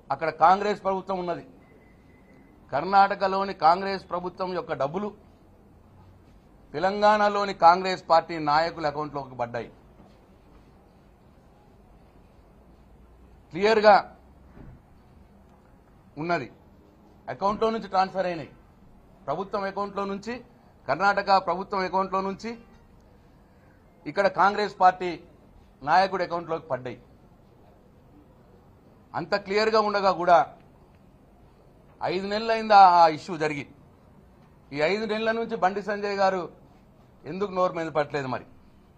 అక్కడ కాంగ్రెస్ ప్రభుత్వం ఉన్నది కర్ణాటకలోని కాంగ్రెస్ ప్రభుత్వం యొక్క డబ్బులు తెలంగాణలోని కాంగ్రెస్ పార్టీ నాయకుల అకౌంట్లోకి పడ్డాయి క్లియర్గా ఉన్నది అకౌంట్లో నుంచి ట్రాన్స్ఫర్ అయినాయి ప్రభుత్వం అకౌంట్లో నుంచి కర్ణాటక ప్రభుత్వం అకౌంట్లో నుంచి ఇక్కడ కాంగ్రెస్ పార్టీ నాయకుడి అకౌంట్లోకి పడ్డాయి అంత క్లియర్గా ఉండగా కూడా ఐదు నెలలైంది ఆ ఆ ఇష్యూ జరిగి ఈ ఐదు నెలల నుంచి బండి సంజయ్ గారు ఎందుకు నోరు మీద పట్టలేదు మరి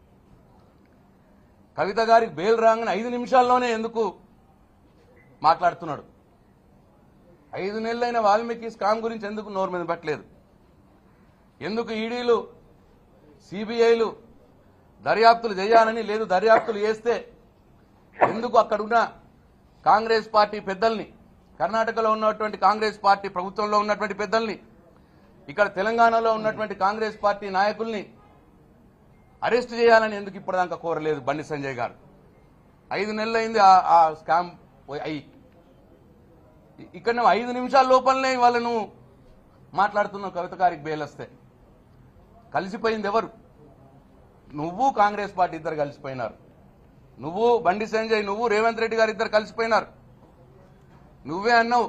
కవిత గారికి బెయిల్ రాగానే ఐదు నిమిషాల్లోనే ఎందుకు మాట్లాడుతున్నాడు ఐదు నెలలైన వాల్మీకి స్కామ్ గురించి ఎందుకు నోరు మీద పట్టలేదు ఎందుకు ఈడీలు సిబిఐలు దర్యాప్తులు చేయాలని లేదు దర్యాప్తులు చేస్తే ఎందుకు అక్కడున్న కాంగ్రెస్ పార్టీ పెద్దల్ని కర్ణాటకలో ఉన్నటువంటి కాంగ్రెస్ పార్టీ ప్రభుత్వంలో ఉన్నటువంటి పెద్దల్ని ఇక్కడ తెలంగాణలో ఉన్నటువంటి కాంగ్రెస్ పార్టీ నాయకుల్ని అరెస్ట్ చేయాలని ఎందుకు ఇప్పటిదాకా కోరలేదు బండి సంజయ్ గారు ఐదు నెలలైంది ఆ- ఆ స్కామ్ పోయి- అయ్యి ఇక్కడ నువ్వు ఐదు నిమిషాల లోపలనే వాళ్ళను మాట్లాడుతున్నావు కవిత గారికి బెయిల్ వస్తే కలిసిపోయింది ఎవరు నువ్వు కాంగ్రెస్ పార్టీ ఇద్దరు కలిసిపోయినారు నువ్వు బండి సంజయ్ నువ్వు రేవంత్ రెడ్డి గారు ఇద్దరు కలిసిపోయినారు నువ్వే అన్నావు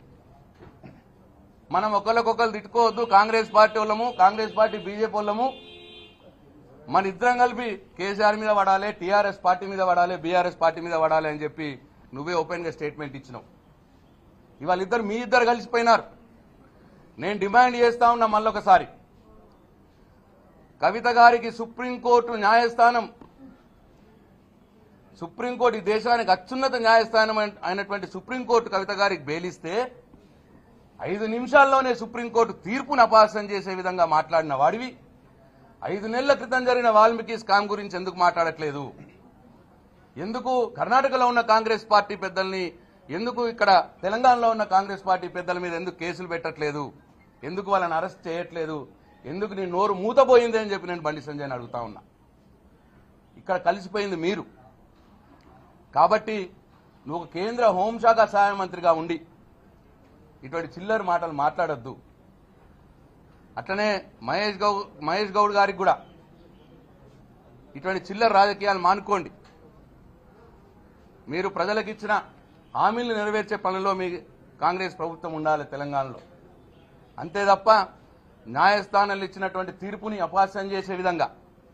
మనం ఒకరికొకరు తిట్టుకోవద్దు కాంగ్రెస్ పార్టీ వాళ్ళము కాంగ్రెస్ పార్టీ బీజేపీ వాళ్ళము మన ఇద్దరం కలిపి కేసీఆర్ మీద పడాలి టీఆర్ఎస్ పార్టీ మీద పడాలి బీఆర్ఎస్ పార్టీ మీద పడాలి అని చెప్పి నువ్వే ఓపెన్ గా స్టేట్మెంట్ ఇచ్చినావు ఇవాళ ఇద్దరు మీ ఇద్దరు కలిసిపోయినారు నేను డిమాండ్ చేస్తా ఉన్నా మళ్ళొకసారి కవిత గారికి సుప్రీంకోర్టు న్యాయస్థానం సుప్రీంకోర్టు ఈ దేశానికి అత్యున్నత న్యాయస్థానం అయిన- అయినటువంటి సుప్రీంకోర్టు కవిత గారికి బెయిలిస్తే ఐదు నిమిషాల్లోనే సుప్రీంకోర్టు తీర్పును అపాసం చేసే విధంగా మాట్లాడిన వాడివి ఐదు నెలల క్రితం జరిగిన వాల్మీకి స్కామ్ గురించి ఎందుకు మాట్లాడట్లేదు ఎందుకు కర్ణాటకలో ఉన్న కాంగ్రెస్ పార్టీ పెద్దల్ని ఎందుకు ఇక్కడ తెలంగాణలో ఉన్న కాంగ్రెస్ పార్టీ పెద్దల మీద ఎందుకు కేసులు పెట్టట్లేదు ఎందుకు వాళ్ళని అరెస్ట్ చేయట్లేదు ఎందుకు నీ నోరు మూతపోయింది అని చెప్పి నేను బండి సంజయ్ని అడుగుతా ఉన్నా ఇక్కడ కలిసిపోయింది మీరు కాబట్టి నువ్వు ఒక కేంద్ర హోంశాఖ సహాయ మంత్రిగా ఉండి ఇటువంటి చిల్లర మాటలు మాట్లాడొద్దు అట్లనే మహేష్ గౌడ్ మహేష్ గౌడ్ గారికి కూడా ఇటువంటి చిల్లర రాజకీయాలు మానుకోండి మీరు ప్రజలకు ఇచ్చిన హామీలు నెరవేర్చే పనిలో మీ కాంగ్రెస్ ప్రభుత్వం ఉండాలి తెలంగాణలో అంతే తప్ప న్యాయస్థానాలు ఇచ్చినటువంటి తీర్పుని అపహాస్యం చేసే విధంగా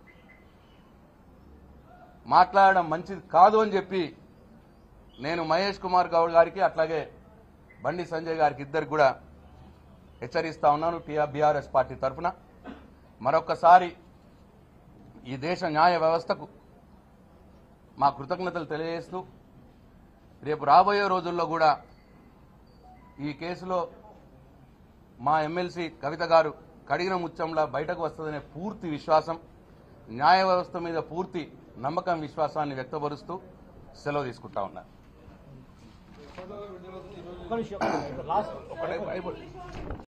మాట్లాడడం మంచిది కాదు అని చెప్పి నేను మహేష్ కుమార్ గౌడ్ గారికి అట్లాగే బండి సంజయ్ గారికి ఇద్దరికి కూడా హెచ్చరిస్తా ఉన్నాను టీఆర్ బీఆర్ఎస్ పార్టీ తరఫున మరొక్కసారి ఈ దేశ న్యాయ వ్యవస్థకు మా కృతజ్ఞతలు తెలియజేస్తూ రేపు రాబోయే రోజుల్లో కూడా ఈ కేసులో మా ఎమ్మెల్సీ కవిత గారు కడిగిన ముత్యంలా బయటకు వస్తుందనే పూర్తి విశ్వాసం న్యాయ వ్యవస్థ మీద పూర్తి నమ్మకం విశ్వాసాన్ని వ్యక్తపరుస్తూ సెలవు తీసుకుంటా ఉన్నారు ఒక నిమిషం లాస్ట్ ఒకటే అయిపోయింది.